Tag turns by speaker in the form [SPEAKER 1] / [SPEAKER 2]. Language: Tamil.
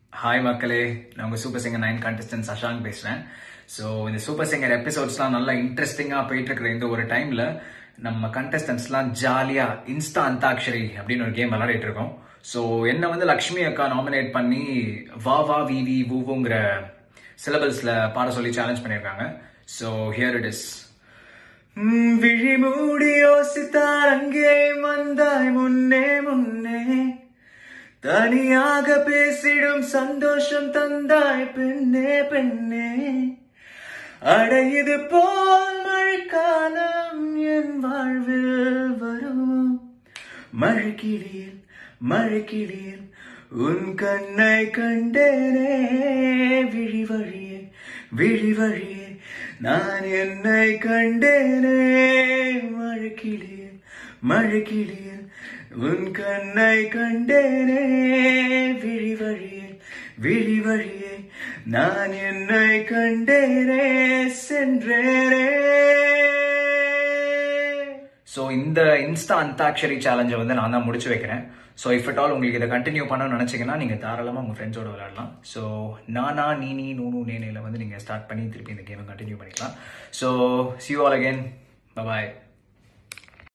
[SPEAKER 1] ஹாய் மக்களே நான் உங்க super singer nine contestant Shashank பேசுறேன் ஸோ இந்த சூப்பர் சிங்கர் எபிசோட்ஸ்லாம் நல்லா இன்ட்ரெஸ்டிங்காக போயிட்டு இருக்கிற இந்த ஒரு டைம்ல நம்ம கண்டஸ்டன்ஸ்லாம் ஜாலியா இன்ஸ்டா அந்தாக்ஷரி அப்படின்னு ஒரு கேம் விளையாடிட்டு இருக்கோம் ஸோ என்னை வந்து லக்ஷ்மி அக்கா நாமினேட் பண்ணி வா வா வி வி வூவுங்கிற சிலபஸ்ல பாட சொல்லி சேலஞ்ச் பண்ணியிருக்காங்க ஸோ ஹியர் இட் இஸ் விழி மூடி யோசித்தார் அங்கே வந்தாய் முன்னே முன்னே தனியாக பேசிடும் சந்தோஷம் தந்தாய் பெண்ணே பெண்ணே அடையுது போல் மழைக்காலம் என் வாழ்வில் வரும் மழைக்கிளியில் மழைக்கிளியில் உன் கண்ணை கண்டேனே விழி வழியே விழி வழியே நான் என்னை கண்டேனே மழைக்கிளியில் மழைக்கிளியில் உன் கண்ணை கண்டேனே விழி வழியில் விழி வழியே நான் என்னை கண்டேனே சென்றேனே ஸோ இந்த இன்ஸ்டா அந்தாக்ஷரி சேலஞ்சை வந்து நான் தான் முடிச்சு வைக்கிறேன் ஸோ இஃப் அட் ஆல் உங்களுக்கு இதை கண்டினியூ பண்ணணும்னு நினச்சிங்கன்னா நீங்கள் தாராளமாக உங்கள் ஃப்ரெண்ட்ஸோட விளையாடலாம் ஸோ நானா நீனி நூனு நேனையில் வந்து நீங்கள் ஸ்டார்ட் பண்ணி திருப்பி இந்த கேமை கண்டினியூ பண்ணிக்கலாம் ஸோ சி ஆல் அகேன் பாய்